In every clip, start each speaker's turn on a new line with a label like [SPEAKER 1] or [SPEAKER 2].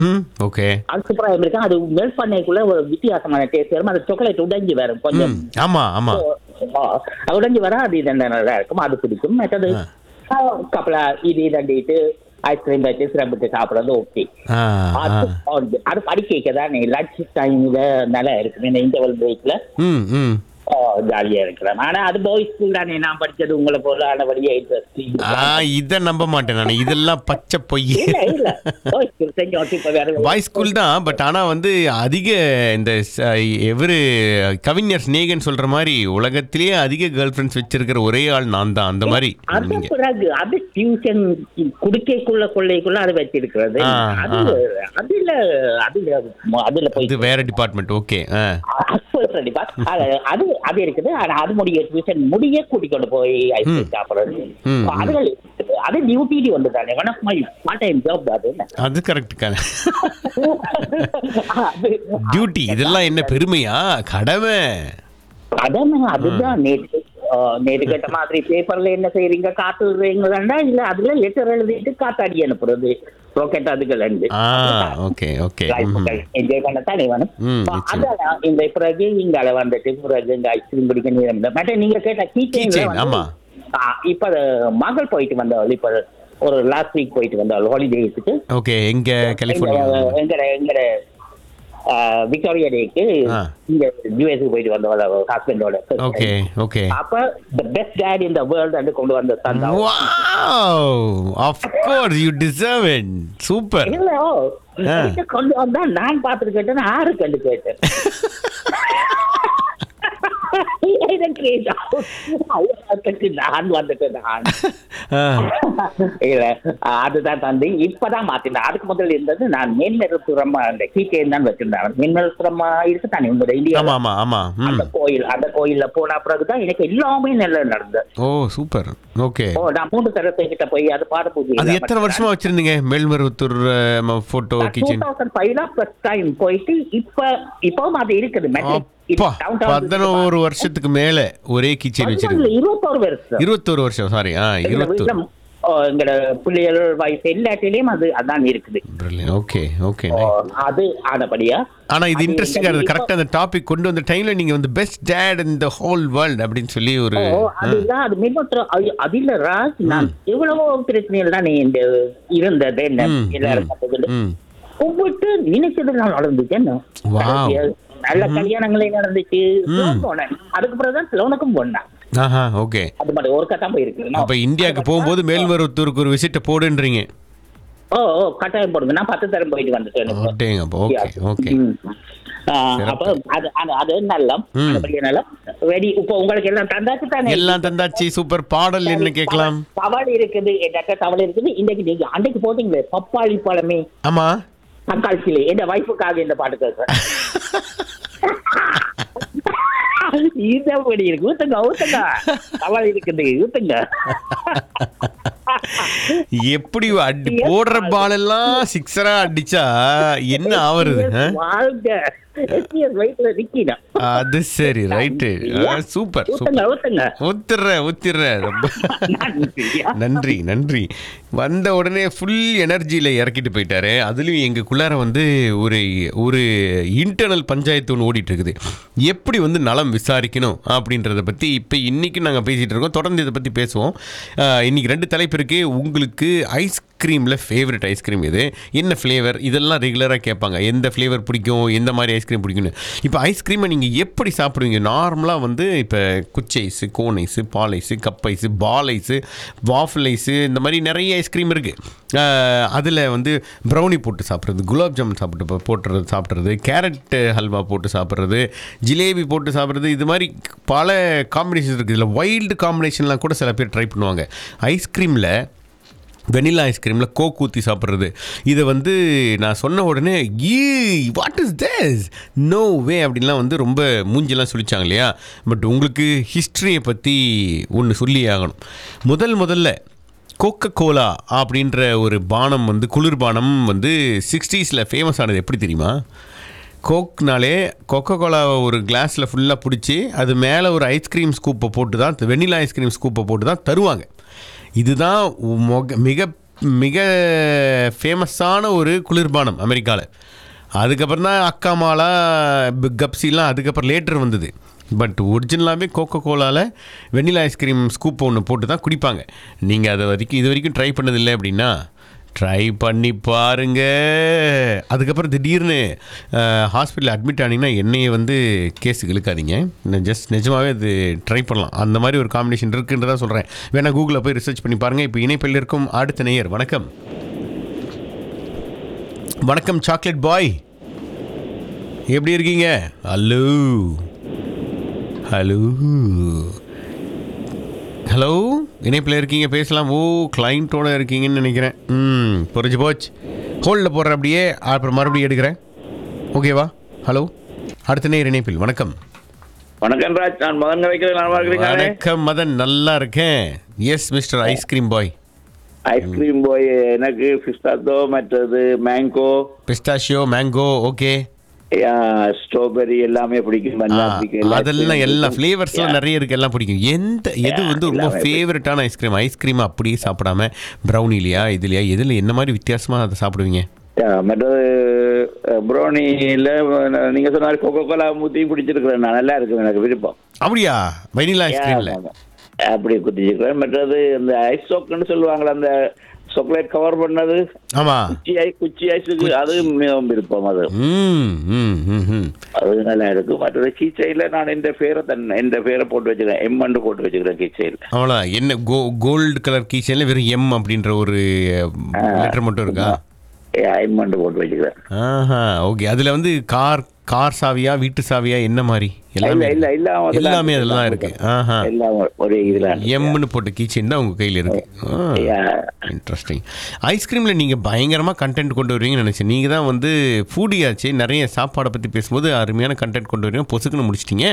[SPEAKER 1] ம் ஓகே
[SPEAKER 2] அது சூப்பரா இருக்கும் அது மெல்ட் பண்ணைக்குள்ள ஒரு வித்தியாசமான டேஸ்ட் வரும் அது சாக்லேட் உடைஞ்சு வரும் கொஞ்சம்
[SPEAKER 1] ம் ஆமா ஆமா
[SPEAKER 2] ஆ, அது உடைஞ்சு வர அது இது நல்லா இருக்கும் அது பிடிக்கும் மற்றது கப்பலா இது இதண்டிட்டு ஐஸ்கிரீம் வச்சு சிரமத்து சாப்பிடுறது ஓகே
[SPEAKER 1] ஆ ஆ
[SPEAKER 2] அது அது- அது படிக்க தான் லஞ்ச் டைம்ல நல்லா இருக்கும் இந்த இன்டர்வல் பிரேக்ல
[SPEAKER 1] ம் ம்
[SPEAKER 2] ஜாலியா இருக்கலாம் ஆனா அது பாய்ஸ் ஸ்கூல் தானே நான் படிச்சது உங்களை போல ஆனபடியா இன்ட்ரெஸ்ட்
[SPEAKER 1] ஆ இதை நம்ப மாட்டேன் நான் இதெல்லாம் பச்சை பொய்
[SPEAKER 2] இல்ல இல்ல பாய்ஸ் ஸ்கூல் செஞ்சோம் இப்ப வேற
[SPEAKER 1] பாய்ஸ் ஸ்கூல் தான் பட் ஆனால் வந்து அதிக இந்த எவரு கவிஞர் ஸ்நேகன் சொல்ற மாதிரி உலகத்திலேயே அதிக கேர்ள் ஃப்ரெண்ட்ஸ் வச்சிருக்கிற ஒரே ஆள் நான் தான் அந்த மாதிரி
[SPEAKER 2] அது
[SPEAKER 1] நீங்க
[SPEAKER 2] பிறகு அது டியூஷன் குடிக்கைக்குள்ள கொள்ளைக்குள்ள அது வச்சிருக்கிறது
[SPEAKER 1] ஆ,
[SPEAKER 2] அது அதுல அதுல அதுல போய்
[SPEAKER 1] இது வேற டிபார்ட்மெண்ட் ஓகே ஆ
[SPEAKER 2] சொல்றேன் அது அது அது இருக்குது ஆனா அது முடிய டியூஷன் முடிய கூட்டிக் கொண்டு போய் ஐஸ்கிரீம் சாப்பிடுறது
[SPEAKER 1] ம்,
[SPEAKER 2] அதுகள் இருக்குது. அது டியூட்டி ஒன்று தானே one of my part time job அது என்ன
[SPEAKER 1] அது கரெக்ட்
[SPEAKER 2] அது-
[SPEAKER 1] டியூட்டி இதெல்லாம் என்ன பெருமையா கடமை
[SPEAKER 2] அதான் அதுதான் நேற்று ஆ, நேற்று கேட்ட மாதிரி பேப்பர்ல என்ன செய்றீங்க காத்து விடுறீங்களா இல்ல அதுல லெட்டர் எழுதிட்டு காத்தாடி அனுப்புறது ராக்கெட் அதுகள் ரெண்டு
[SPEAKER 1] ஆ ஓகே ஓகே
[SPEAKER 2] என்ஜாய் பண்ணத்தானே வேணும்
[SPEAKER 1] ம்,
[SPEAKER 2] அப்ப
[SPEAKER 1] நிச்சயம்.
[SPEAKER 2] அதான் இந்த பிறகு இங்கால வந்துட்டு பிறகு இந்த ஐஸ்கிரீம் குடிக்க நேரம் இல்லை மற்ற நீங்க கேட்ட
[SPEAKER 1] Keychain,
[SPEAKER 2] கீச்சைன்
[SPEAKER 1] ஆமா.
[SPEAKER 2] இப்ப மகள் போயிட்டு வந்தவள் இப்ப ஒரு லாஸ்ட் வீக் போயிட்டு வந்தவள் ஹாலிடேஸுக்கு
[SPEAKER 1] ஓகே எங்க கலிஃபோர்னியா
[SPEAKER 2] எங்கட எங்கட விக்டோரியா டேக்கு
[SPEAKER 1] ஆ.
[SPEAKER 2] இங்க யூஎஸ்க்கு போயிட்டு வந்தவள் ஹஸ்பண்டோட
[SPEAKER 1] ஓகே ஓகே
[SPEAKER 2] அப்ப the best dad in the world வந்து கொண்டு வந்த தந்தா
[SPEAKER 1] Wow! Of course, you deserve it. Super.
[SPEAKER 2] இல்ல ஓ,
[SPEAKER 1] ஆ.
[SPEAKER 2] இதை கொண்டு வந்தா நான் பார்த்துட்டு கேட்டேன் ஆறு கண்டு கேட்டேன் இதை கேட்டா, அவசரத்துக்கு நான் வந்துட்டு நான்
[SPEAKER 1] ஆ.
[SPEAKER 2] இல்ல அதுதான் தந்து இப்பதான் மாத்தினேன் அதுக்கு முதல்ல இருந்தது நான் மேன்மருத்துவமா அந்த கீச்சேன் தான் வச்சிருந்தேன் மேன்மருத்துவமா இருக்கு தானே உங்க இந்தியா
[SPEAKER 1] ஆமா ஆமா ஆமா ம்
[SPEAKER 2] அந்த கோயில் அந்த கோயில்ல போன பிறகுதான் எனக்கு எல்லாமே நல்லா நடந்தது
[SPEAKER 1] ஓ சூப்பர் ஓகே
[SPEAKER 2] ஓ நான் மூணு தடவை கிட்ட போய் அது பாட பூஜை
[SPEAKER 1] அது எத்தனை வருஷமா வச்சிருந்தீங்க Melmaruvathur photo
[SPEAKER 2] two
[SPEAKER 1] kitchen
[SPEAKER 2] thousand ஃபைவ்ல ஃபர்ஸ்ட் டைம் போயிட்டு இப்ப இப்பவும் அது இருக்குது மெட்ரிக்
[SPEAKER 1] அப்பா பதினோரு வருஷத்துக்கு மேல ஒரே கிச்சன் வச்சிருக்கு
[SPEAKER 2] இருபத்தோரு வருஷம்
[SPEAKER 1] இருபத்தோரு வருஷம் சாரி ஆ
[SPEAKER 2] எங்க
[SPEAKER 1] இருபத்தோரு
[SPEAKER 2] வீட்டுல, ஓ, எங்கட பிள்ளைகள் வயசு எல்லாத்திலயும் அது அதான் இருக்குது
[SPEAKER 1] ஓகே ஓகே
[SPEAKER 2] ஓ, அது ஆனபடியா
[SPEAKER 1] ஆனா இது
[SPEAKER 2] அது
[SPEAKER 1] இன்ட்ரெஸ்டிங்கா
[SPEAKER 2] இந்த
[SPEAKER 1] இருக்கு கரெக்டா அந்த டாபிக் கொண்டு வந்த டைம்ல நீங்க வந்து best dad in the whole world அப்படின்னு சொல்லி ஒரு
[SPEAKER 2] ஓ, அதுதான் அது மின்மற்ற அதில் ராஜ் நான் எவ்வளவோ பிரச்சனைகள் தான் இந்த இருந்தது என்ன
[SPEAKER 1] ம்,
[SPEAKER 2] எல்லாரும்
[SPEAKER 1] ம்,
[SPEAKER 2] பார்த்ததுல.
[SPEAKER 1] ம்
[SPEAKER 2] ஒவ்வொரு நினைச்சது நான் நடந்துச்சு என்ன
[SPEAKER 1] Wow.
[SPEAKER 2] நல்ல கல்யாணங்களே நடந்துச்சு சிலோன் போனேன் அதுக்கு பிறகுதான் சிலோனுக்கும் போனேன்
[SPEAKER 1] ஆஹா ஓகே
[SPEAKER 2] அது மட்டும் ஒரு கட்டம் போயிருக்கு நான்
[SPEAKER 1] அப்ப இந்தியாவுக்கு போகும்போது மேல்மருவத்தூருக்கு ஒரு விசிட்ட போடுன்றீங்க
[SPEAKER 2] ஓ ஓ கட்டாயம் போடுங்க நான் பத்து தரம் போயிட்டு வந்துட்டேன் இப்போ.
[SPEAKER 1] ஓட்டேங்கப்பா ஓகே ஓகே
[SPEAKER 2] ம். ஆ, அப்ப அது அது அது நல்லம்
[SPEAKER 1] ம்.
[SPEAKER 2] அதுபடியே நல்லம் ரெடி இப்போ உங்களுக்கு எல்லாம் தந்தாச்சு தானே
[SPEAKER 1] எல்லாம் தந்தாச்சு சூப்பர் பாடல் என்ன கேட்கலாம்
[SPEAKER 2] தவள் இருக்குது என்கிட்ட தவள் இருக்குது இன்னைக்கு நீங்க அன்னைக்கு போட்டீங்களே பப்பாளி பழமே
[SPEAKER 1] ஆமா
[SPEAKER 2] தக்காளிச்சிலே என் வைஃபுக்காக இந்த பாட்டு கேட்கிறேன் இதப்படி இருக்கு ஊத்துங்க ஊத்துங்க தவள் இருக்குது ஊத்துங்க
[SPEAKER 1] எப்படி அடி போடுற பால் எல்லாம் சிக்ஸரா அடிச்சா என்ன ஆவறது ஆ?
[SPEAKER 2] வாழ்க எஸ்பிஎஸ் வயிற்றுல நிக்கினா
[SPEAKER 1] அது சரி ரைட்டு சூப்பர்
[SPEAKER 2] ஊத்துங்க
[SPEAKER 1] சூப்பர்
[SPEAKER 2] ஊத்துங்க
[SPEAKER 1] ஊத்துறேன் ஊத்திடுறேன் ரொம்ப நன்றி நன்றி வந்த உடனே ஃபுல் எனர்ஜியில் இறக்கிட்டு போயிட்டாரு அதுலேயும் எங்களுக்குள்ளார வந்து ஒரு ஒரு இன்டர்னல் பஞ்சாயத்து ஒன்று ஓடிட்டு இருக்குது எப்படி வந்து நலம் விசாரிக்கணும் அப்படின்றத பற்றி இப்போ இன்றைக்கி நாங்கள் பேசிகிட்டு இருக்கோம் தொடர்ந்து இதை பற்றி பேசுவோம் ஆஹ், இன்னைக்கு ரெண்டு தலைப்பு இருக்குது உங்களுக்கு ஐஸ்கிரீமில் ஃபேவரட் ஐஸ்கிரீம் எது என்ன ஃப்ளேவர் இதெல்லாம் ரெகுலராக கேட்பாங்க எந்த ஃப்ளேவர் பிடிக்கும் எந்த மாதிரி ஐஸ்கிரீம் பிடிக்கும்னு இப்போ ஐஸ்கிரீமை நீங்கள் எப்படி சாப்பிடுவீங்க நார்மலாக வந்து இப்போ குச்சி ice cone ice ball ice cup ice ball ice waffle ice இந்த மாதிரி நிறைய ஐஸ்கிரீம் இருக்குது அதில் வந்து ப்ரௌனி போட்டு சாப்பிட்றது குலாப் ஜாமுன் சாப்பிட்டு போ- போட்டுறது சாப்பிட்றது கேரட் ஹல்வா போட்டு சாப்பிட்றது ஜிலேபி போட்டு சாப்பிட்றது இது மாதிரி பல காம்பினேஷன் இருக்குது இதில் வைல்டு காம்பினேஷன்லாம் கூட சில பேர் ட்ரை பண்ணுவாங்க ஐஸ்கிரீமில் வெனிலா ஐஸ்கிரீமில் கோக் ஊற்றி சாப்பிட்றது இதை வந்து நான் சொன்ன உடனே ஈ what is this no way அப்படின்லாம் வந்து ரொம்ப மூஞ்சிலாம் சொல்லிச்சாங்க இல்லையா பட் உங்களுக்கு ஹிஸ்ட்ரியை பற்றி ஒன்று சொல்லி ஆகணும் முதல் முதல்ல கோகோ கோலா அப்படின்ற ஒரு பானம் வந்து குளிர்பானம் வந்து சிக்ஸ்டீஸில் ஃபேமஸ் ஆனது எப்படி தெரியுமா கோக்னாலே கொக்கோ கோலாவை ஒரு கிளாஸில் ஃபுல்லாக பிடிச்சி அது மேலே ஒரு ஐஸ்கிரீம் ஸ்கூப்பை போட்டு தான் வெனிலா ஐஸ்கிரீம் ஸ்கூப்பை போட்டு தான் தருவாங்க இதுதான் மொக மிக மிக ஃபேமஸான ஒரு குளிர்பானம் அமெரிக்காவில் அதுக்கப்புறம் தான் அக்காமாலா பி- கப்சிலாம் அதுக்கப்புறம் லேட்டர் வந்தது பட் ஒரிஜினலாகவே கோகோ கோலாவில் வெண்ணிலா ஐஸ்கிரீம் ஸ்கூப் ஒன்று போட்டு தான் குடிப்பாங்க நீங்கள் அதை வரைக்கும் இது வரைக்கும் ட்ரை பண்ணதில்லை அப்படின்னா ட்ரை பண்ணி பாருங்க அதுக்கப்புறம் திடீர்னு ஹாஸ்பிட்டலில் அட்மிட் ஆனீங்கன்னா என்னையை வந்து கேஸுக்கு இழுக்காதீங்க ஜஸ்ட் நிஜமாகவே அது ட்ரை பண்ணலாம் அந்த மாதிரி ஒரு காம்பினேஷன் இருக்குன்றதா சொல்கிறேன் வேணா கூகுளில் போய் ரிசர்ச் பண்ணி பாருங்கள் இப்போ இணைப்பில் இருக்கும் அடுத்த நேயர் வணக்கம் வணக்கம் சாக்லேட் பாய் எப்படி இருக்கீங்க ஹலோ ஹலோ ஹலோ இணைப்பில் இருக்கீங்க பேசலாம் ஓ கிளைண்ட்டோட இருக்கீங்கன்னு நினைக்கிறேன் ம் புரிஞ்சு போச்சு ஹோல்டில் போடுறேன் அப்படியே அப்புறம் மறுபடியும் எடுக்கிறேன் ஓகேவா ஹலோ அடுத்த நேர் இணைப்பில் வணக்கம்
[SPEAKER 3] வணக்கம் ராஜ் நான் மகன் வைக்கிறேன் நல்லா இருக்கிறீங்களே
[SPEAKER 1] வணக்கம் மதன் நல்லா இருக்கேன் yes mister ice cream boy
[SPEAKER 3] ice cream போய் எனக்கு பிஸ்தாத்தோ மற்றது mango
[SPEAKER 1] pistachio mango okay
[SPEAKER 3] strawberry எல்லாமே பிடிக்கும் banana பிடிக்கும்,
[SPEAKER 1] அதெல்லாம் எல்லா
[SPEAKER 3] பிடிக்கும்.
[SPEAKER 1] ஃப்ளேவர்ஸ்லாம் நிறைய இருக்கு எல்லாம் பிடிக்கும் எந்த எது வந்து ரொம்ப
[SPEAKER 3] எல்லாமே
[SPEAKER 1] ஃபேவரட்டான ஐஸ்கிரீம் ஐஸ்கிரீம் அப்படியே சாப்பிடாம ப்ரௌனிலையா இதுலையா எதில் என்ன மாதிரி வித்தியாசமாக அதை சாப்பிடுவீங்க
[SPEAKER 3] Yeah, மற்றது ப்ரோனியில் நீங்க சொன்ன மாதிரி கொக்கோ கோலா ஊற்றியும் குடிச்சிருக்கிறேன் நான் நல்லா இருக்கும் எனக்கு விருப்பம்
[SPEAKER 1] அப்படியா வெனிலா
[SPEAKER 3] Yeah,
[SPEAKER 1] ஐஸ்கிரீமில்
[SPEAKER 3] ஆமா. அப்படி குடிச்சிருக்கிறேன் மற்றது இந்த ஐஸ் சோக்குன்னு சொல்லுவாங்களே அந்த சாக்லேட் கவர் பண்ணது
[SPEAKER 1] ஆமாம்
[SPEAKER 3] குச்சி ஐஸ் குச்சி ஐஸுக்கு அது மிகவும் விருப்பம் அது
[SPEAKER 1] ம் ம் ம் ம்
[SPEAKER 3] அது நல்லா இருக்கு மற்றது கீச்சையில் நான் இந்த பேரை தன் இந்த பேரை போட்டு வச்சுக்கிறேன் எம்மண்டு போட்டு வச்சுக்கிறேன் கீச்சையில்
[SPEAKER 1] அவ்வளோ என்ன கோ கோல்டு கலர் கீச்சனில் வெறும் எம் அப்படின்ற ஒரு லெட்டர் மட்டும் இருக்கா
[SPEAKER 3] எம்மண்டு போட்டு வச்சுக்கிறேன்
[SPEAKER 1] ஆஹா ஓகே அதில் வந்து கார் கார் சாவியா வீட்டு சாவியா என்ன மாதிரி
[SPEAKER 3] இல்ல
[SPEAKER 1] எல்லாமே
[SPEAKER 3] இல்ல எல்லாம் அதுல
[SPEAKER 1] எல்லாமே அதில் தான் இருக்கு ஆஹா
[SPEAKER 3] எல்லாம் ஒரே இதுல
[SPEAKER 1] எம்னு போட்ட கீச்செயின் தான் உங்கள் கையில் இருக்கு இன்ட்ரெஸ்டிங் ஐஸ்கிரீமில் நீங்கள் பயங்கரமாக கண்டென்ட் கொண்டு வருவீங்கன்னு நினச்சேன் நீங்கள் தான் வந்து ஃபூடியாச்சு நிறைய சாப்பாடை பற்றி பேசும்போது அருமையான கண்டென்ட் கொண்டு வருவீங்க பொசுக்குன்னு முடிச்சிட்டீங்க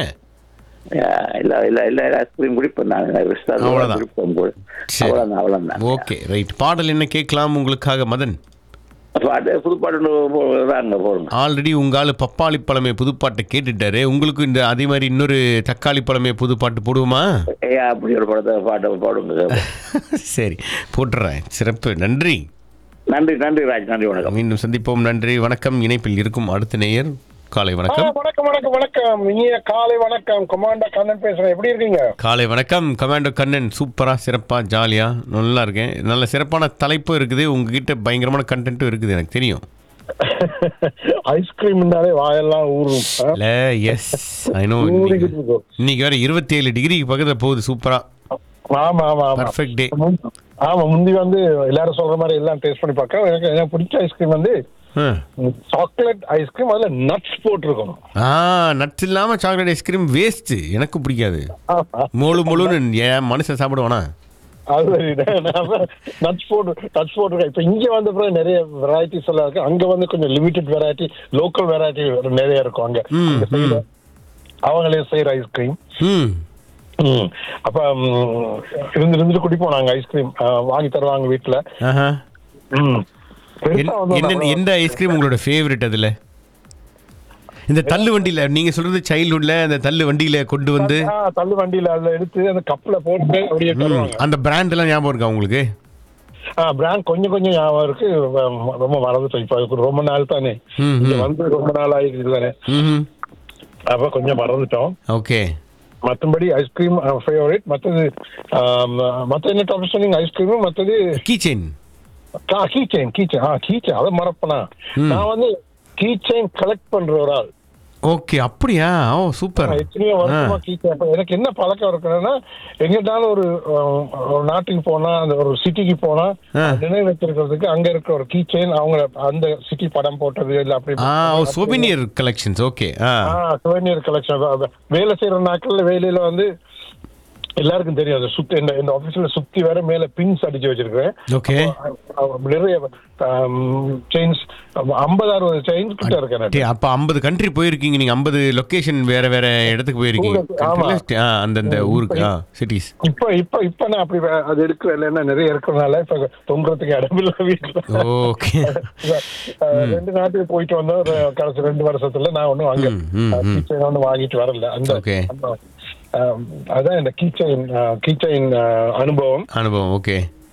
[SPEAKER 3] இல்ல இல்ல இல்ல ஐஸ்கிரீம் குடிப்பேன் நான்
[SPEAKER 1] அவ்வளவுதான்.
[SPEAKER 3] குடிப்பேன் கூட
[SPEAKER 1] சரி.
[SPEAKER 3] அவ்வளவுதான் அவ்வளவுதான்
[SPEAKER 1] ஓகே ரைட் பாடல் என்ன கேட்கலாம் உங்களுக்காக மதன்
[SPEAKER 3] பாட்டு புது பாட்டு போடுறாங்க போடுங்க
[SPEAKER 1] ஆல்ரெடி உங்க ஆளு பப்பாளி பழமே புதுப்பாட்டை கேட்டுட்டாரு உங்களுக்கு இந்த அதே மாதிரி இன்னொரு தக்காளி பழமே புது பாட்டு போடுவோமா
[SPEAKER 3] ஏ அப்படி ஒரு படத்தை பாட்டு போடுங்க
[SPEAKER 1] சரி போட்டுறேன் சிறப்பு நன்றி
[SPEAKER 3] நன்றி நன்றி ராஜ் நன்றி வணக்கம்
[SPEAKER 1] மீண்டும் சந்திப்போம் நன்றி வணக்கம் இணைப்பில் இருக்கும் அடுத்த நேயர் காலை
[SPEAKER 4] ஆ,
[SPEAKER 1] வணக்கம்
[SPEAKER 4] வணக்கம் வணக்கம் வணக்கம் இனிய காலை வணக்கம் கமாண்டர் கண்ணன் பேசுறேன் எப்படி இருக்கீங்க
[SPEAKER 1] காலை வணக்கம் கமாண்டோ கண்ணன் சூப்பரா சிறப்பா ஜாலியா நல்லா இருக்கேன் நல்ல சிறப்பான தலைப்பும் இருக்குது உங்ககிட்ட பயங்கரமான கண்டென்ட்டும் இருக்குது எனக்கு தெரியும்
[SPEAKER 4] ஐஸ்கிரீம்னாலே வாயெல்லாம் ஊறும் ஆ?
[SPEAKER 1] இல்ல எஸ் ஐ நோ
[SPEAKER 4] ஊறிக்கிட்டு இருக்கும்
[SPEAKER 1] இன்னைக்கு வேற இருபத்தி ஏழு டிகிரிக்கு பக்கத்துல போகுது சூப்பரா
[SPEAKER 4] ஆமா ஆமா ஆமா
[SPEAKER 1] பர்ஃபெக்ட் டே
[SPEAKER 4] முந்தி- ஆமா முந்தி வந்து எல்லாரும் சொல்ற மாதிரி எல்லாம் டேஸ்ட் பண்ணி பார்க்க எனக்கு எனக்கு பிடிச்ச ஐஸ்கிரீம் வந்து சாக்லேட் ஐஸ்கிரீம் அதுல நட்ஸ் போட்டிருக்கணும்
[SPEAKER 1] ஆ நட்ஸ் இல்லாம சாக்லேட் ஐஸ்கிரீம் வேஸ்ட் எனக்கு பிடிக்காது முழு முழுன்னு ஏன் மனுஷன் சாப்பிடுவானா
[SPEAKER 4] அது நட்ஸ் போட்டு நட்ஸ் போட்டிருக்கேன் இப்போ இங்க வந்த பிறகு நிறைய வெரைட்டிஸ் எல்லாம் இருக்கு அங்க வந்து கொஞ்சம் லிமிடெட் வெரைட்டி லோக்கல் வெரைட்டி நிறைய இருக்கும் அங்க
[SPEAKER 1] ம்,
[SPEAKER 4] அங்க செய்யற- அவங்களே செய்யற ஐஸ்கிரீம்
[SPEAKER 1] ம்
[SPEAKER 4] ம். அப்ப ம், இருந்து இருந்துட்டு குடிப்போம் நாங்க ஐஸ்கிரீம் வாங்கி தருவாங்க வீட்டுல
[SPEAKER 1] ஆஹா
[SPEAKER 4] ம். பெருசா
[SPEAKER 1] என்-
[SPEAKER 4] வந்து
[SPEAKER 1] என்ன
[SPEAKER 4] நம்ம-
[SPEAKER 1] எந்த ஐஸ்கிரீம் உங்களோட ஃபேவரட் அதுல இந்த தள்ளு வண்டியில நீங்க சொல்றது சைல்ட்ஹுட்ல அந்த தள்ளு வண்டியில கொண்டு வந்து
[SPEAKER 4] ஆ, தள்ளு வண்டியில அதுல எடுத்து அந்த கப்ல போட்டு அப்படியே
[SPEAKER 1] ம்,
[SPEAKER 4] தருவாங்க
[SPEAKER 1] அந்த பிராண்ட் எல்லாம் ஞாபகம் இருக்கா உங்களுக்கு
[SPEAKER 4] பிராண்ட் கொஞ்சம் கொஞ்சம் ஞாபகம் இருக்கு ரொம்ப- ரொம்ப மறந்துட்டோம் இப்ப அதுக்கு ரொம்ப நாள் தானே
[SPEAKER 1] ம்,
[SPEAKER 4] இங்க
[SPEAKER 1] ம்.
[SPEAKER 4] வந்து ரொம்ப நாள் ஆயிடுச்சு தானே
[SPEAKER 1] ம்
[SPEAKER 4] அப்ப கொஞ்சம் மறந்துட்டோம்
[SPEAKER 1] ஓகே
[SPEAKER 4] மற்றபடி ஐஸ்கிரீம் ஃபேவரட் மற்றது மற்ற என்ன டாபிக் சொன்னீங்க ஐஸ்கிரீம் மற்றது
[SPEAKER 1] keychain
[SPEAKER 4] key chain key chain ஆ கீ செயின் அதை மறப்பனா
[SPEAKER 1] ம்.
[SPEAKER 4] நான் வந்து கீ செயின் கலெக்ட் பண்ற ஒரு ஆள்
[SPEAKER 1] ஓகே அப்படியா ஓ சூப்பர்
[SPEAKER 4] நான் எத்தனையோ வருஷமா கீ செயின் எனக்கு என்ன பழக்கம் இருக்குன்னா எங்கிட்டாலும் ஒரு அஹ், ஒரு நாட்டுக்கு போனா அந்த ஒரு சிட்டிக்கு போனா
[SPEAKER 1] ஆ.
[SPEAKER 4] நினைவு வச்சிருக்கிறதுக்கு அங்க இருக்க ஒரு கீ செயின் அவங்க அந்த சிட்டி படம் போட்டது இல்ல அப்படி
[SPEAKER 1] ஆ ஓ சோபினியர் கலெக்ஷன்ஸ் ஓகே ஆ
[SPEAKER 4] சுவனியர் கலெக்ஷன் வேலை செய்யற நாட்கள்ல வேலையில வந்து எல்லாருக்கும் தெரியும் அது சுத்தி இந்த இந்த ஆபீஸ்ல சுத்தி வேற மேல பின்ஸ் அடிச்சு வச்சிருக்கேன்
[SPEAKER 1] ஓகே
[SPEAKER 4] அப்போ நிறைய செயின்ஸ் ஐம்பது அறுபது செயின்ஸ் கிட்ட இருக்கேன் எனக்கு.
[SPEAKER 1] அப்ப ஐம்பது கண்ட்ரி போயிருக்கீங்க நீங்க ஐம்பது லொகேஷன் வேற வேற இடத்துக்கு போயிருக்கீங்க
[SPEAKER 4] ஊருக்கு, ஆமா.
[SPEAKER 1] Country ல, ஆ, அந்தந்த ஊருக்கு ஆ சிட்டிஸ்
[SPEAKER 4] இப்ப இப்ப இப்ப நான் அப்படி வே- அது எடுக்க இல்லைன்னா நிறைய இருக்கிறதுனால இப்ப தொங்குறதுக்கு இடமில்ல வீட்டுல
[SPEAKER 1] ஓகே
[SPEAKER 4] அஹ், ரெண்டு நாட்டுக்கு போயிட்டு வந்தோம் ஒரு கடைசி ரெண்டு வருஷத்துல நான் ஒண்ணும் அங்க
[SPEAKER 1] ம், ம், ம்.
[SPEAKER 4] கீச்சைன் ஒன்றும் வாங்கிட்டு வரல அந்த
[SPEAKER 1] Okay.
[SPEAKER 4] அந்த, அஹ், அதான் இந்த கீச்சைன் கீச்சைன் அனுபவம்
[SPEAKER 1] அனுபவம் ஓகே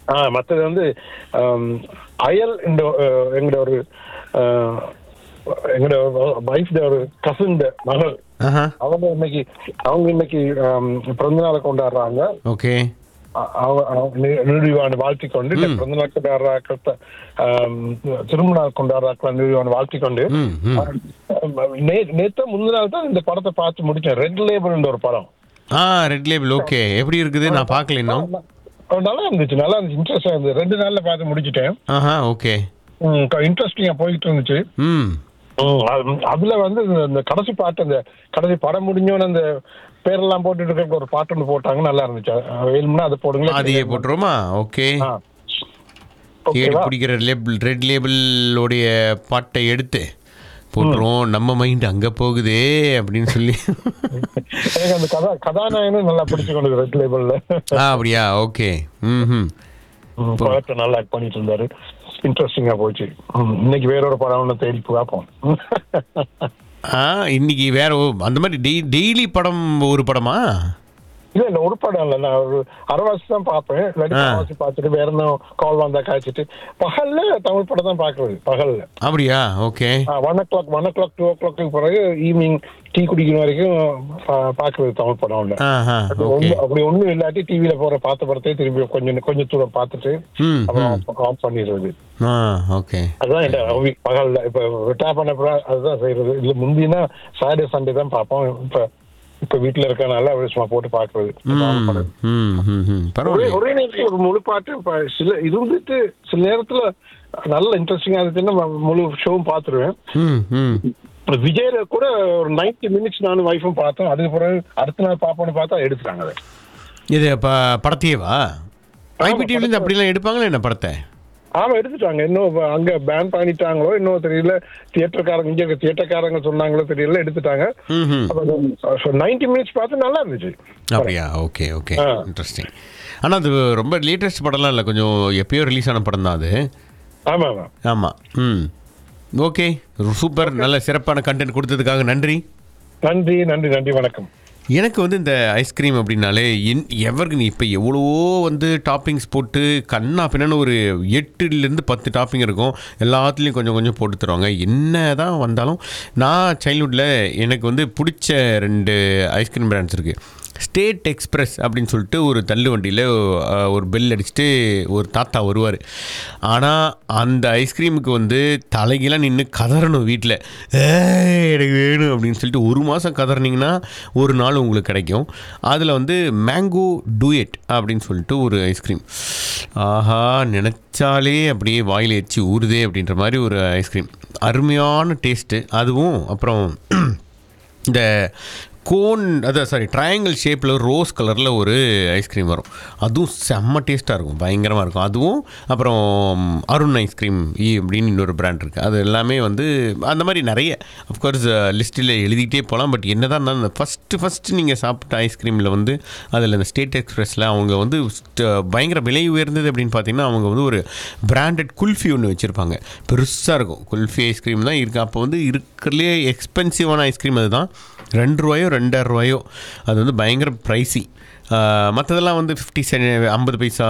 [SPEAKER 4] ஆ மற்றது வந்து ஆம், அயல் இந்த அஹ், எங்களோட ஒரு அஹ், எங்களோட வைஃப் ஒரு கசின் மகள்
[SPEAKER 1] ஆஹா
[SPEAKER 4] அவங்க இன்னைக்கு அவங்க இன்னைக்கு ஆம், பிறந்த நாளை கொண்டாடுறாங்க
[SPEAKER 1] ஓகே
[SPEAKER 4] அ- அவ- அவ- நி- நிறுவான வாழ்த்தி கொண்டு இந்த பிறந்த நாள் கொண்டாடுறாக்கள் திரும்ப நாள் கொண்டாடுறாக்கள் நிறுவான வாழ்த்தி கொண்டு
[SPEAKER 1] ம் ம்
[SPEAKER 4] நே- நேத்து முந்தின நாள் தான் இந்த படத்தை பார்த்து முடிச்சேன் ரெட் லேபிள் ஒரு படம்
[SPEAKER 1] ஆ ரெட் லேபிள் ஓகே எப்படி இருக்குது நான் பார்க்கல இன்னும்
[SPEAKER 4] அது நல்லா இருந்துச்சு நல்லா இருந்துச்சு இன்ட்ரெஸ்டா இருந்துச்சு ரெண்டு நாள்ல பார்த்து முடிச்சிட்டேன்
[SPEAKER 1] ஆஹா ஓகே
[SPEAKER 4] இன்ட்ரெஸ்டிங்கா போயிட்டு இருந்துச்சு
[SPEAKER 1] ம்
[SPEAKER 4] ம், அது- அதுல வந்து இந்த- இந்த கடைசி பாட்டு அந்த கடைசி படம் முடிஞ்சோன்னு அந்த பேரெல்லாம் போட்டுட்டு இருக்க ஒரு பாட்டு ஒன்று போட்டாங்க நல்லா இருந்துச்சு அது வேணும்னா அதை போடுங்களேன்
[SPEAKER 1] அதையே போட்டுருவோமா ஓகே
[SPEAKER 4] ஆ.
[SPEAKER 1] தேடி
[SPEAKER 4] ஓகேவா
[SPEAKER 1] பிடிக்கிற லேபிள் ரெட் லேபிளோடைய பாட்டை எடுத்து போட்டுருவோம் நம்ம மைண்ட் அங்கே போகுதே அப்படின்னு சொல்லி
[SPEAKER 4] எனக்கு அந்த கதா கதாநாயகனும் நல்லா பிடிச்சு கொண்டு ரெட் லேபிள்ல
[SPEAKER 1] ஆ அப்படியா ஓகே ம் ம்
[SPEAKER 4] படத்தை நல்லா ஆக்ட் பண்ணிட்டு இருந்தாரு இன்ட்ரெஸ்டிங்கா போச்சு ம், இன்னைக்கு வேற ஒரு படம் ஒன்று தேடி பார்ப்போம்
[SPEAKER 1] ஆ இன்னைக்கு வேற ஓ- அந்த மாதிரி டெய் டெய்லி படம் ஒரு படமா
[SPEAKER 4] இல்ல இல்ல ஒரு படம் இல்ல நான் ஒரு அரைவாசி தான் பார்ப்பேன் இல்லாட்டி
[SPEAKER 1] ஆ.
[SPEAKER 4] அரைவாசி பார்த்துட்டு வேற என்ன கால் வந்தா காய்ச்சிட்டு பகல்ல தமிழ் படம் தான் பார்க்கறது பகல்ல
[SPEAKER 1] அப்படியா okay
[SPEAKER 4] one o'clock one o'clock two o'clock பிறகு ஈவினிங் டீ குடிக்கிற வரைக்கும் பா- பார்க்கறது தமிழ் படம் இல்ல
[SPEAKER 1] ஆஹா
[SPEAKER 4] அது
[SPEAKER 1] ஓகே
[SPEAKER 4] ஒண்ணு- அப்படி ஒண்ணும் இல்லாட்டி டிவில போற பார்த்த படத்தையே திரும்பி கொஞ்சம் கொஞ்சம் தூரம் பார்த்துட்டு
[SPEAKER 1] ம் ம்
[SPEAKER 4] அப்புறம் ஆஃப் பண்ணிடுறது
[SPEAKER 1] ஆ ஓகே
[SPEAKER 4] அதுதான் என் ஹாபி பகல்ல இப்ப ரிட்டையர் பண்ண அப்புறம் அதுதான் செய்யறது இல்ல முந்தினா சாட்டர்டே சண்டே தான் பார்ப்போம் இப்ப இப்ப வீட்டுல இருக்கனால அப்படி சும்மா போட்டு பாக்குறது
[SPEAKER 1] ம் ம் ம் ம்
[SPEAKER 4] ஒரே
[SPEAKER 1] பரவாயில்ல
[SPEAKER 4] ஒரே நேரத்துல ஒரு முழு பாட்டு இப்ப சில இருந்துட்டு சில நேரத்துல நல்ல இன்ட்ரெஸ்டிங்கா இருந்துச்சுன்னா நான் முழு ஷோவும் பாத்துருவேன்
[SPEAKER 1] ம் ம்
[SPEAKER 4] இப்ப விஜய்ல கூட ஒரு 90 மினிட்ஸ் நானும் வைஃபும் பார்த்தோம் அதுக்கு பிறகு அடுத்த நாள் பாப்போம்னு பார்த்தா எடுத்துட்டாங்க அதை
[SPEAKER 1] இது ப படத்தையேவா ஐபிடிவிலேருந்து அப்படிலாம் எடுப்பாங்களா என்ன படத்தை
[SPEAKER 4] ஆமா எடுத்துட்டாங்க இன்னும் அங்க பேன் பண்ணிட்டாங்களோ இன்னும் தெரியல தியேட்டர்காரங்க இங்க இருக்க தியேட்டர்காரங்க சொன்னாங்களோ தெரியல எடுத்துட்டாங்க
[SPEAKER 1] ம் ம்
[SPEAKER 4] நைன்டி மினிட்ஸ் பார்த்து நல்லா இருந்துச்சு
[SPEAKER 1] அப்படியா ஓகே ஓகே
[SPEAKER 4] ஆ.
[SPEAKER 1] இன்ட்ரெஸ்டிங் ஆனால் அது ரொம்ப லேட்டஸ்ட் படம்லாம் இல்லை கொஞ்சம் எப்பயோ ரிலீஸ் ஆன படம் தான் அது
[SPEAKER 4] ஆமா ஆமா
[SPEAKER 1] ஆமாம் ம் ஓகே சூப்பர் நல்ல சிறப்பான கண்டென்ட் கொடுத்ததுக்காக நன்றி
[SPEAKER 4] நன்றி நன்றி நன்றி வணக்கம்
[SPEAKER 1] எனக்கு வந்து இந்த ஐஸ்கிரீம் அப்படின்னாலே என் எவருக்கு நீ இப்போ எவ்வளவோ வந்து டாப்பிங்ஸ் போட்டு கண்ணா பின்னான்னு ஒரு எட்டுலேருந்து பத்து டாப்பிங் இருக்கும் எல்லாத்துலேயும் கொஞ்சம் கொஞ்சம் போட்டு தருவாங்க என்ன தான் வந்தாலும் நான் சைல்ட்ஹுட்டில் எனக்கு வந்து பிடிச்ச ரெண்டு ஐஸ்கிரீம் பிராண்ட்ஸ் இருக்குது ஸ்டேட் எக்ஸ்பிரஸ் அப்படின்னு சொல்லிட்டு ஒரு தள்ளு வண்டியில் ஒரு பெல் அடிச்சுட்டு ஒரு தாத்தா வருவார் ஆனால் அந்த ஐஸ்கிரீமுக்கு வந்து தலைகீழாக நின்று கதறணும் வீட்டில் ஏய் எனக்கு வேணும் அப்படின்னு சொல்லிட்டு ஒரு மாதம் கதறினீங்கன்னா ஒரு நாள் உங்களுக்கு கிடைக்கும் அதில் வந்து மேங்கோ டூயட் அப்படின்னு சொல்லிட்டு ஒரு ஐஸ்கிரீம் ஆஹா நினச்சாலே அப்படியே வாயில் எச்சி ஊறுதே அப்படின்ற மாதிரி ஒரு ஐஸ்கிரீம் அருமையான டேஸ்ட்டு அதுவும் அப்புறம் இந்த கோன் அதான் சாரி ட்ரையாங்கிள் ஷேப்பில் ரோஸ் கலரில் ஒரு ஐஸ்கிரீம் வரும் அதுவும் செம்ம டேஸ்ட்டாக இருக்கும் பயங்கரமாக இருக்கும் அதுவும் அப்புறம் அருண் ஐஸ்கிரீம் இ அப்படின்னு இன்னொரு பிராண்ட் இருக்குது அது எல்லாமே வந்து அந்த மாதிரி நிறைய அஃப்கோர்ஸ் லிஸ்ட்டில் எழுதிக்கிட்டே போகலாம் பட் என்ன தான் இருந்தாலும் ஃபஸ்ட்டு ஃபஸ்ட்டு நீங்கள் சாப்பிட்ட ஐஸ்கிரீமில் வந்து அதில் இந்த ஸ்டேட் எக்ஸ்பிரஸில் அவங்க வந்து st- பயங்கர விலை உயர்ந்தது அப்படின்னு பார்த்தீங்கன்னா அவங்க வந்து ஒரு பிராண்டட் குல்ஃபி ஒன்று வச்சுருப்பாங்க பெருசாக இருக்கும் குல்ஃபி ஐஸ்கிரீம் தான் இருக்குது அப்போ வந்து இருக்கிறதுலே எக்ஸ்பென்சிவான ஐஸ்கிரீம் அதுதான் ரெண்டு ரூபாயோ ரெண்டாயிரம் ரூபாயோ அது வந்து பயங்கர ப்ரைஸி மற்றதெல்லாம் வந்து ஃபிஃப்டி சென் ஐம்பது பைசா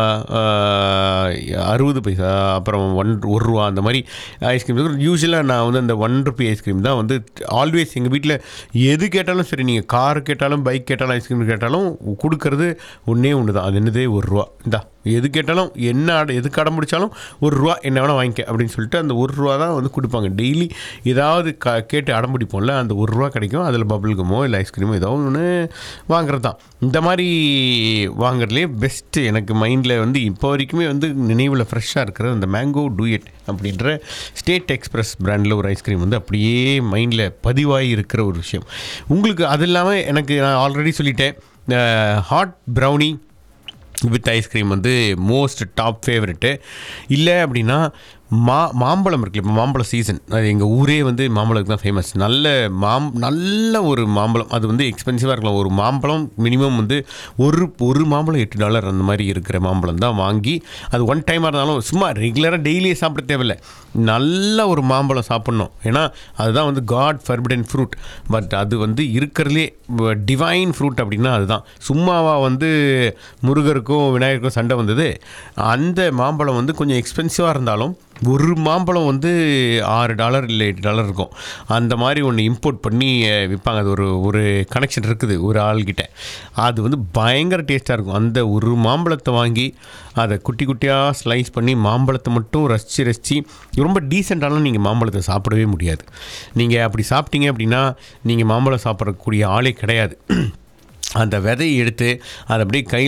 [SPEAKER 1] அறுபது பைசா அப்புறம் ஒன் ஒரு ரூபா அந்த மாதிரி ஐஸ்கிரீம் யூஸ்வலாக நான் வந்து அந்த ஒன் ருபி ஐஸ்கிரீம் தான் வந்து ஆல்வேஸ் எங்கள் வீட்டில் எது கேட்டாலும் சரி நீங்கள் கார் கேட்டாலும் பைக் கேட்டாலும் ஐஸ்கிரீம் கேட்டாலும் கொடுக்கறது ஒன்றே ஒன்று தான் அது என்னது ஒரு ரூபா இந்தா எது கேட்டாலும் என்ன அட எதுக்கு அடம் பிடிச்சாலும் ஒரு ரூபா என்ன வேணால் வாங்கிக்க அப்படின்னு சொல்லிட்டு அந்த ஒரு ரூபா தான் வந்து கொடுப்பாங்க டெய்லி ஏதாவது க கேட்டு அடம் பிடிப்போம்ல அந்த ஒரு ரூபா கிடைக்கும் அதில் பபிள் கமோ இல்லை ஐஸ்கிரீமோ ஏதோ ஒன்று வாங்குறது தான் இந்த மாதிரி வாங்குறதுலே பெஸ்ட்டு எனக்கு மைண்டில் வந்து இப்போ வரைக்குமே வந்து நினைவில் ஃப்ரெஷ்ஷாக இருக்கிற அந்த மேங்கோ டூயட் அப்படின்ற ஸ்டேட் எக்ஸ்பிரஸ் பிராண்டில் ஒரு ஐஸ்கிரீம் வந்து அப்படியே மைண்டில் பதிவாகி இருக்கிற ஒரு விஷயம் உங்களுக்கு அது இல்லாமல் எனக்கு நான் ஆல்ரெடி சொல்லிட்டேன் ஹாட் ப்ரௌனி வித் ஐஸ்கிரீம் வந்து மோஸ்ட் டாப் ஃபேவரெட்டு இல்லை அப்படின்னா மா மாம்பழம் இருக்குல்ல இப்போ மாம்பழம் சீசன் அது எங்கள் ஊரே வந்து மாம்பழத்துக்கு தான் ஃபேமஸ் நல்ல மாம் நல்ல ஒரு மாம்பழம் அது வந்து எக்ஸ்பென்சிவாக இருக்கலாம் ஒரு மாம்பழம் மினிமம் வந்து ஒரு ஒரு மாம்பழம் எட்டு டாலர் அந்த மாதிரி இருக்கிற மாம்பழம் தான் வாங்கி அது ஒன் டைமாக இருந்தாலும் சும்மா ரெகுலராக டெய்லியே சாப்பிட தேவையில்லை நல்ல ஒரு மாம்பழம் சாப்பிட்ணும் ஏன்னா அதுதான் வந்து காட் ஃபர்பிடன் ஃப்ரூட் பட் அது வந்து இருக்கிறதுலே டிவைன் ஃப்ரூட் அப்படின்னா அதுதான் சும்மாவா வந்து முருகருக்கும் விநாயகருக்கும் சண்டை வந்தது அந்த மாம்பழம் வந்து கொஞ்சம் எக்ஸ்பென்சிவாக இருந்தாலும் ஒரு மாம்பழம் வந்து ஆறு டாலர் இல்லை எட்டு டாலர் இருக்கும் அந்த மாதிரி ஒன்று இம்போர்ட் பண்ணி அஹ், விற்பாங்க அது ஒரு ஒரு கனெக்ஷன் இருக்குது ஒரு ஆள்கிட்ட அது வந்து பயங்கர டேஸ்ட்டாக இருக்கும் அந்த ஒரு மாம்பழத்தை வாங்கி அதை குட்டி குட்டியாக ஸ்லைஸ் பண்ணி மாம்பழத்தை மட்டும் ரசித்து ரசித்து ரொம்ப டீசெண்டாலாம் நீங்கள் மாம்பழத்தை சாப்பிடவே முடியாது நீங்கள் அப்படி சாப்பிட்டீங்க அப்படின்னா நீங்கள் மாம்பழம் சாப்பிடக்கூடிய ஆளே கிடையாது அந்த விதையை எடுத்து அதை அப்படியே கையில்